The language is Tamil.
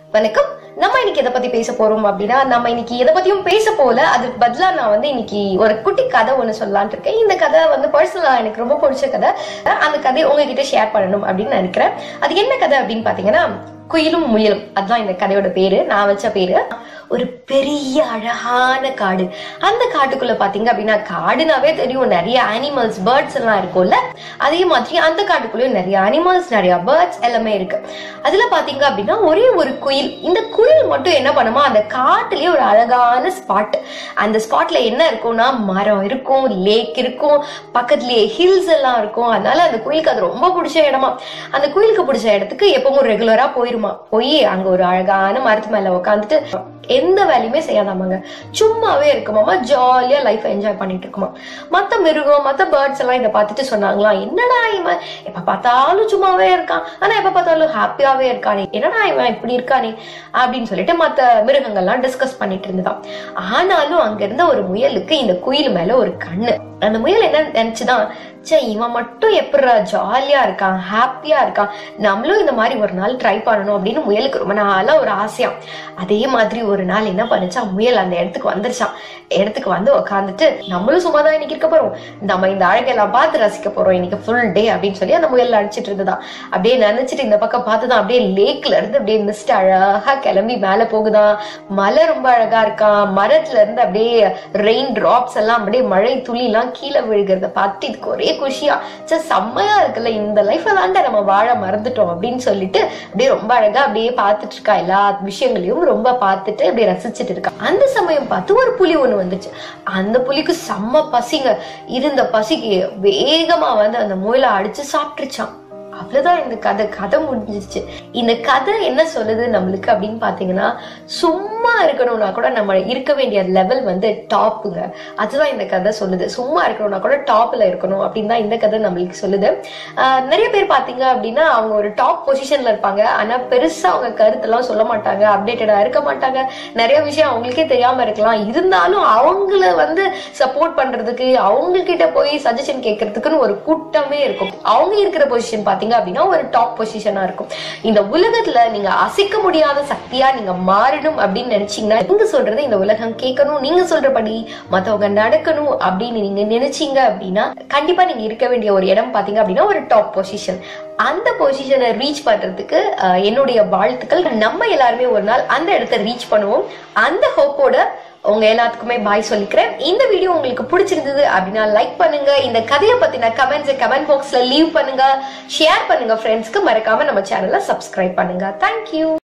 வணக்கம் நம்ம இன்னைக்கு எதை பத்தி பேச போறோம் அப்படின்னா நம்ம இன்னைக்கு எதை பத்தியும் பேச போல அதுக்கு பதிலா நான் வந்து இன்னைக்கு ஒரு குட்டி கதை ஒண்ணு சொல்லலாம்னு இருக்கேன் இந்த கதை வந்து பர்சனலா எனக்கு ரொம்ப பிடிச்ச கதை அந்த கதையை உங்ககிட்ட ஷேர் பண்ணணும் அப்படின்னு நான் நினைக்கிறேன் அது என்ன கதை அப்படின்னு பாத்தீங்கன்னா குயிலும் முயலும் அதுதான் இந்த கதையோட பேரு நான் வச்ச பேரு ஒரு பெரிய அழகான காடு அந்த காட்டுக்குள்ள பாத்தீங்க அப்படின்னா காடுனாவே தெரியும் நிறைய அனிமல்ஸ் பேர்ட்ஸ் எல்லாம் இருக்கும்ல அதே மாதிரி அந்த காட்டுக்குள்ளேயும் நிறைய அனிமல்ஸ் நிறைய பேர்ட்ஸ் எல்லாமே இருக்கு அதுல பாத்தீங்க அப்படின்னா ஒரே ஒரு குயில் இந்த குயில் மட்டும் என்ன பண்ணுமா அந்த காட்டுலயே ஒரு அழகான ஸ்பாட் அந்த ஸ்பாட்ல என்ன இருக்கும்னா மரம் இருக்கும் லேக் இருக்கும் பக்கத்துலயே ஹில்ஸ் எல்லாம் இருக்கும் அதனால அந்த குயிலுக்கு அது ரொம்ப பிடிச்ச இடமா அந்த குயிலுக்கு பிடிச்ச இடத்துக்கு எப்பவும் ரெகுலரா போயிருமா போய் அங்க ஒரு அழகான மரத்து மேல உட்காந்துட்டு எந்த வேலையுமே செய்யாதாமாங்க சும்மாவே இருக்குமாமா ஜாலியா லைஃப் என்ஜாய் பண்ணிட்டு இருக்குமா மத்த மிருகம் மத்த பேர்ட்ஸ் எல்லாம் இதை பார்த்துட்டு சொன்னாங்களா என்னடா இவன் எப்ப பார்த்தாலும் சும்மாவே இருக்கான் ஆனா எப்ப பார்த்தாலும் ஹாப்பியாவே இருக்கானே என்னடா இவன் இப்படி இருக்கானே அப்படின்னு சொல்லிட்டு மத்த மிருகங்கள்லாம் டிஸ்கஸ் பண்ணிட்டு இருந்துதான் ஆனாலும் அங்க இருந்த ஒரு முயலுக்கு இந்த குயில் மேல ஒரு கண்ணு அந்த முயல் என்ன நினைச்சுதான் ச்சே இவன் மட்டும் எப்படிடா ஜாலியா இருக்கான் ஹாப்பியா இருக்கான் நம்மளும் இந்த மாதிரி ஒரு நாள் ட்ரை பண்ணணும் அப்படின்னு முயலுக்கு ரொம்ப நாளா ஒரு ஆசையாம் அதே மாதிரி ஒரு நாள் என்ன பண்ணுச்சா முயல் அந்த இடத்துக்கு வந்துருச்சான் இடத்துக்கு வந்து உட்காந்துட்டு நம்மளும் சும்மா தான் இன்னைக்கு இருக்க போறோம் நம்ம இந்த அழகெல்லாம் பார்த்து ரசிக்க போறோம் இன்னைக்கு ஃபுல் டே அப்படின்னு சொல்லி அந்த முயல் அடிச்சிட்டு இருந்ததான் அப்படியே நினைச்சிட்டு இந்த பக்கம் பார்த்துதான் அப்படியே லேக்ல இருந்து அப்படியே மிஸ்ட் அழகா கிளம்பி மேல போகுதான் மலை ரொம்ப அழகா இருக்கான் மரத்துல இருந்து அப்படியே ரெயின் டிராப்ஸ் எல்லாம் அப்படியே மழை துளி எல்லாம் கீழே விழுகிறத பார்த்து இதுக்கு ஒரே குஷியா சே செம்மையா இருக்குல்ல இந்த லைஃப் தாண்டா நம்ம வாழ மறந்துட்டோம் அப்படின்னு சொல்லிட்டு அப்படியே ரொம்ப அழகா அப்படியே பார்த்துட்டு இருக்கா எல்லா விஷயங்களையும் ரொம்ப பார்த்துட்டு அப்படியே ரசிச்சுட்டு இருக்கா அந்த சமயம் பார்த்து ஒரு புலி ஒண்ணு வந்துச்சு அந்த புலிக்கு செம்ம பசிங்க இருந்த பசிக்கு வேகமா வந்து அந்த முயலை அடிச்சு சாப்பிட்டுருச்சான் அவ்வளவுதான் இந்த கதை கதை முடிஞ்சிருச்சு இந்த கதை என்ன சொல்லுது நம்மளுக்கு அப்படின்னு பாத்தீங்கன்னா சும்மா இருக்கணும்னா கூட நம்ம இருக்க வேண்டிய லெவல் வந்து டாப்புங்க அதுதான் இந்த கதை சொல்லுது சும்மா இருக்கணும்னா கூட டாப்ல இருக்கணும் அப்படின்னு தான் இந்த கதை நம்மளுக்கு சொல்லுது ஆஹ் நிறைய பேர் பாத்தீங்க அப்படின்னா அவங்க ஒரு டாப் பொசிஷன்ல இருப்பாங்க ஆனா பெருசா அவங்க கருத்தெல்லாம் சொல்ல மாட்டாங்க அப்டேட்டடா இருக்க மாட்டாங்க நிறைய விஷயம் அவங்களுக்கே தெரியாம இருக்கலாம் இருந்தாலும் அவங்கள வந்து சப்போர்ட் பண்றதுக்கு அவங்க கிட்ட போய் சஜஷன் கேட்கறதுக்குன்னு ஒரு கூட்டமே இருக்கும் அவங்க இருக்கிற பொசிஷன் பாத்தீங்க அப்படின்னா ஒரு டாப் பொசிஷனா இருக்கும் இந்த உலகத்துல நீங்க அசைக்க முடியாத சக்தியா நீங்க மாறணும் அப்படின்னு நினைச்சீங்கன்னா நீங்க சொல்றது இந்த உலகம் கேட்கணும் நீங்க சொல்றபடி மத்தவங்க நடக்கணும் அப்படின்னு நீங்க நினைச்சீங்க அப்படின்னா கண்டிப்பா நீங்க இருக்க வேண்டிய ஒரு இடம் பாத்தீங்க அப்படின்னா ஒரு டாப் பொசிஷன் அந்த பொசிஷனை ரீச் பண்றதுக்கு அஹ், என்னுடைய வாழ்த்துக்கள் நம்ம எல்லாருமே ஒரு நாள் அந்த இடத்த ரீச் பண்ணுவோம் அந்த ஹோப்போட உங்க எல்லாத்துக்குமே பாய் சொல்லிக்கிறேன் இந்த வீடியோ உங்களுக்கு பிடிச்சிருந்தது அப்படின்னா லைக் பண்ணுங்க இந்த கதையை பத்தின கமெண்ட்ஸ் கமெண்ட் பாக்ஸ்ல லீவ் பண்ணுங்க ஷேர் பண்ணுங்க ஃப்ரெண்ட்ஸ்க்கு மறக்காம நம்ம சேனலை சப்ஸ்கிரைப் பண்ணுங்க தேங்க்யூ